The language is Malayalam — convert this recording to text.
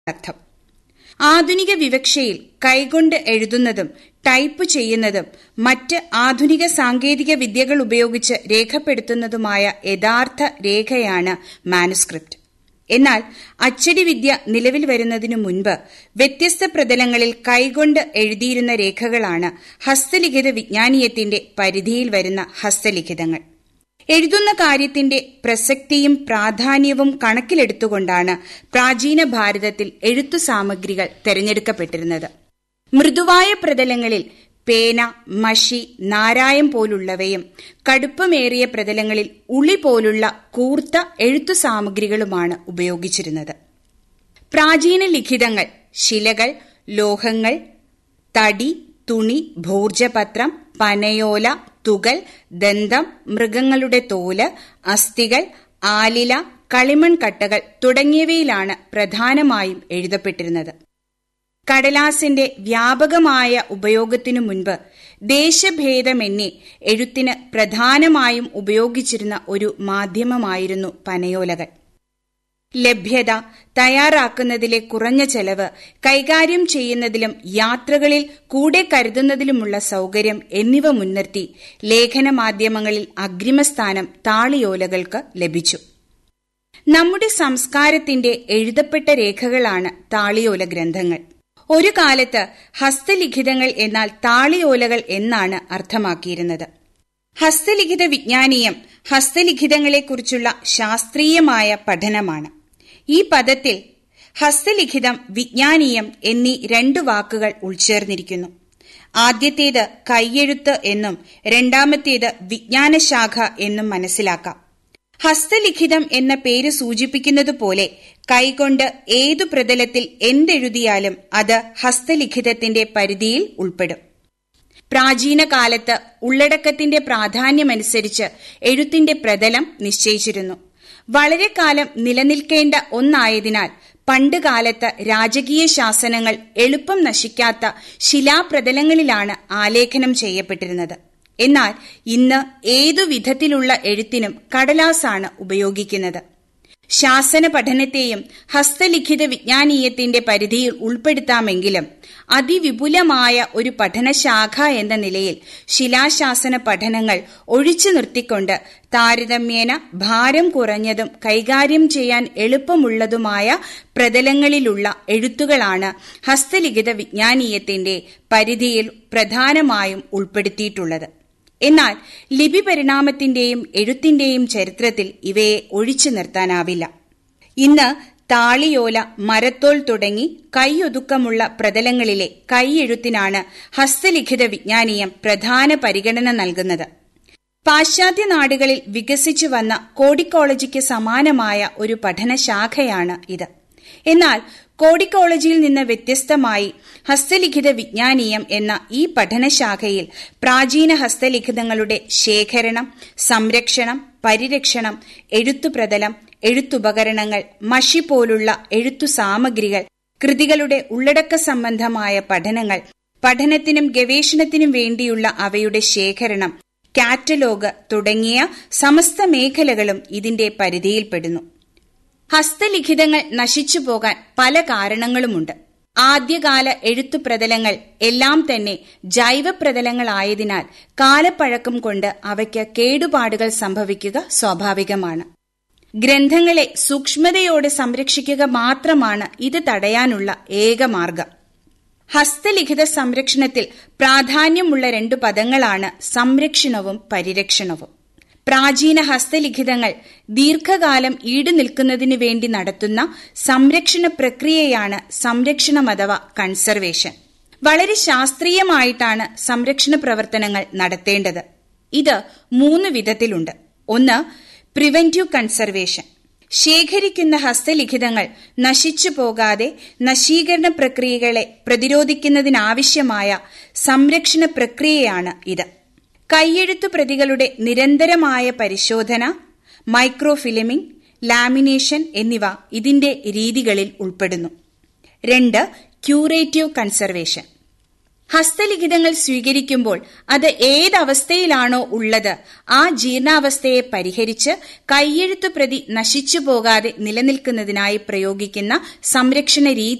അർത്ഥം ആധുനിക വിവക്ഷയിൽ കൈകൊണ്ട് എഴുതുന്നതും ടൈപ്പ് ചെയ്യുന്നതും മറ്റ് ആധുനിക സാങ്കേതിക വിദ്യകൾ ഉപയോഗിച്ച് രേഖപ്പെടുത്തുന്നതുമായ യഥാർത്ഥ രേഖയാണ് മാനുസ്ക്രിപ്റ്റ് എന്നാൽ അച്ചടി വിദ്യ നിലവിൽ വരുന്നതിനു മുൻപ് വ്യത്യസ്ത പ്രതലങ്ങളിൽ കൈകൊണ്ട് എഴുതിയിരുന്ന രേഖകളാണ് ഹസ്തലിഖിത വിജ്ഞാനീയത്തിന്റെ പരിധിയിൽ വരുന്ന ഹസ്തലിഖിതങ്ങൾ എഴുതുന്ന കാര്യത്തിന്റെ പ്രസക്തിയും പ്രാധാന്യവും കണക്കിലെടുത്തുകൊണ്ടാണ് പ്രാചീന ഭാരതത്തിൽ എഴുത്തു സാമഗ്രികൾ തെരഞ്ഞെടുക്കപ്പെട്ടിരുന്നത് മൃദുവായ പ്രതലങ്ങളിൽ പേന മഷി നാരായം പോലുള്ളവയും കടുപ്പമേറിയ പ്രതലങ്ങളിൽ ഉളി പോലുള്ള കൂർത്ത എഴുത്തു സാമഗ്രികളുമാണ് ഉപയോഗിച്ചിരുന്നത് പ്രാചീന ലിഖിതങ്ങൾ ശിലകൾ ലോഹങ്ങൾ തടി തുണി ഭൂർജപത്രം പനയോല തുകൽ ദന്തം മൃഗങ്ങളുടെ തോല് അസ്ഥികൾ ആലില കളിമൺ കട്ടകൾ തുടങ്ങിയവയിലാണ് പ്രധാനമായും എഴുതപ്പെട്ടിരുന്നത് കടലാസിന്റെ വ്യാപകമായ ഉപയോഗത്തിനു മുൻപ് ദേശഭേദമെന്നെ എഴുത്തിന് പ്രധാനമായും ഉപയോഗിച്ചിരുന്ന ഒരു മാധ്യമമായിരുന്നു പനയോലകൾ ലഭ്യത തയ്യാറാക്കുന്നതിലെ കുറഞ്ഞ ചെലവ് കൈകാര്യം ചെയ്യുന്നതിലും യാത്രകളിൽ കൂടെ കരുതുന്നതിലുമുള്ള സൗകര്യം എന്നിവ മുൻനിർത്തി ലേഖന മാധ്യമങ്ങളിൽ അഗ്രിമസ്ഥാനം താളിയോലകൾക്ക് ലഭിച്ചു നമ്മുടെ സംസ്കാരത്തിന്റെ എഴുതപ്പെട്ട രേഖകളാണ് താളിയോല ഗ്രന്ഥങ്ങൾ ഒരു കാലത്ത് ഹസ്തലിഖിതങ്ങൾ എന്നാൽ താളിയോലകൾ എന്നാണ് അർത്ഥമാക്കിയിരുന്നത് ഹസ്തലിഖിത വിജ്ഞാനീയം ഹസ്തലിഖിതങ്ങളെക്കുറിച്ചുള്ള ശാസ്ത്രീയമായ പഠനമാണ് ഈ പദത്തിൽ ഹസ്തലിഖിതം വിജ്ഞാനീയം എന്നീ രണ്ടു വാക്കുകൾ ഉൾച്ചേർന്നിരിക്കുന്നു ആദ്യത്തേത് കൈയെഴുത്ത് എന്നും രണ്ടാമത്തേത് വിജ്ഞാനശാഖ എന്നും മനസ്സിലാക്കാം ഹസ്തലിഖിതം എന്ന പേര് സൂചിപ്പിക്കുന്നതുപോലെ കൈകൊണ്ട് ഏതു പ്രതലത്തിൽ എന്തെഴുതിയാലും അത് ഹസ്തലിഖിതത്തിന്റെ പരിധിയിൽ ഉൾപ്പെടും പ്രാചീന കാലത്ത് ഉള്ളടക്കത്തിന്റെ പ്രാധാന്യമനുസരിച്ച് എഴുത്തിന്റെ പ്രതലം നിശ്ചയിച്ചിരുന്നു വളരെ കാലം നിലനിൽക്കേണ്ട ഒന്നായതിനാൽ പണ്ട് കാലത്ത് രാജകീയ ശാസനങ്ങൾ എളുപ്പം നശിക്കാത്ത ശിലാപ്രതലങ്ങളിലാണ് ആലേഖനം ചെയ്യപ്പെട്ടിരുന്നത് എന്നാൽ ഇന്ന് ഏതു വിധത്തിലുള്ള എഴുത്തിനും കടലാസാണ് ഉപയോഗിക്കുന്നത് ശാസന പഠനത്തെയും ഹസ്തലിഖിത വിജ്ഞാനീയത്തിന്റെ പരിധിയിൽ ഉൾപ്പെടുത്താമെങ്കിലും അതിവിപുലമായ ഒരു പഠനശാഖ എന്ന നിലയിൽ ശിലാശാസന പഠനങ്ങൾ ഒഴിച്ചു നിർത്തിക്കൊണ്ട് താരതമ്യേന ഭാരം കുറഞ്ഞതും കൈകാര്യം ചെയ്യാൻ എളുപ്പമുള്ളതുമായ പ്രതലങ്ങളിലുള്ള എഴുത്തുകളാണ് ഹസ്തലിഖിത വിജ്ഞാനീയത്തിന്റെ പരിധിയിൽ പ്രധാനമായും ഉൾപ്പെടുത്തിയിട്ടുള്ളത് എന്നാൽ ലിപി പരിണാമത്തിന്റെയും എഴുത്തിന്റെയും ചരിത്രത്തിൽ ഇവയെ ഒഴിച്ചു നിർത്താനാവില്ല ഇന്ന് താളിയോല മരത്തോൾ തുടങ്ങി കൈയൊതുക്കമുള്ള പ്രതലങ്ങളിലെ കൈയെഴുത്തിനാണ് ഹസ്തലിഖിത വിജ്ഞാനീയം പ്രധാന പരിഗണന നൽകുന്നത് പാശ്ചാത്യ നാടുകളിൽ വികസിച്ചു വന്ന കോഡിക്കോളജിക്ക് സമാനമായ ഒരു പഠനശാഖയാണ് ഇത് എന്നാൽ കോഡിക്കോളജിയിൽ നിന്ന് വ്യത്യസ്തമായി ഹസ്തലിഖിത വിജ്ഞാനീയം എന്ന ഈ പഠനശാഖയിൽ പ്രാചീന ഹസ്തലിഖിതങ്ങളുടെ ശേഖരണം സംരക്ഷണം പരിരക്ഷണം എഴുത്തുപ്രതലം എഴുത്തുപകരണങ്ങൾ മഷി പോലുള്ള എഴുത്തു സാമഗ്രികൾ കൃതികളുടെ ഉള്ളടക്ക സംബന്ധമായ പഠനങ്ങൾ പഠനത്തിനും ഗവേഷണത്തിനും വേണ്ടിയുള്ള അവയുടെ ശേഖരണം കാറ്റലോഗ് തുടങ്ങിയ സമസ്ത മേഖലകളും ഇതിന്റെ പരിധിയിൽപ്പെടുന്നു ഹസ്തലിഖിതങ്ങൾ നശിച്ചു പോകാൻ പല കാരണങ്ങളുമുണ്ട് ആദ്യകാല എഴുത്തുപ്രതലങ്ങൾ എല്ലാം തന്നെ ജൈവപ്രതലങ്ങളായതിനാൽ കാലപ്പഴക്കം കൊണ്ട് അവയ്ക്ക് കേടുപാടുകൾ സംഭവിക്കുക സ്വാഭാവികമാണ് ഗ്രന്ഥങ്ങളെ സൂക്ഷ്മതയോടെ സംരക്ഷിക്കുക മാത്രമാണ് ഇത് തടയാനുള്ള ഏക മാർഗം ഹസ്തലിഖിത സംരക്ഷണത്തിൽ പ്രാധാന്യമുള്ള രണ്ടു പദങ്ങളാണ് സംരക്ഷണവും പരിരക്ഷണവും പ്രാചീന ഹസ്തലിഖിതങ്ങൾ ദീർഘകാലം ഈടുനിൽക്കുന്നതിനു വേണ്ടി നടത്തുന്ന സംരക്ഷണ പ്രക്രിയയാണ് സംരക്ഷണം അഥവാ കൺസർവേഷൻ വളരെ ശാസ്ത്രീയമായിട്ടാണ് സംരക്ഷണ പ്രവർത്തനങ്ങൾ നടത്തേണ്ടത് ഇത് മൂന്ന് വിധത്തിലുണ്ട് ഒന്ന് പ്രിവെന്റീവ് കൺസർവേഷൻ ശേഖരിക്കുന്ന ഹസ്തലിഖിതങ്ങൾ നശിച്ചു പോകാതെ നശീകരണ പ്രക്രിയകളെ പ്രതിരോധിക്കുന്നതിനാവശ്യമായ സംരക്ഷണ പ്രക്രിയയാണ് ഇത് കൈയെഴുത്തു പ്രതികളുടെ നിരന്തരമായ പരിശോധന മൈക്രോഫിലിമിംഗ് ലാമിനേഷൻ എന്നിവ ഇതിന്റെ രീതികളിൽ ഉൾപ്പെടുന്നു രണ്ട് ക്യൂറേറ്റീവ് കൺസർവേഷൻ ഹസ്തലിഖിതങ്ങൾ സ്വീകരിക്കുമ്പോൾ അത് ഏതവസ്ഥയിലാണോ ഉള്ളത് ആ ജീർണാവസ്ഥയെ പരിഹരിച്ച് കൈയെഴുത്തു പ്രതി നശിച്ചു പോകാതെ നിലനിൽക്കുന്നതിനായി പ്രയോഗിക്കുന്ന സംരക്ഷണ രീതി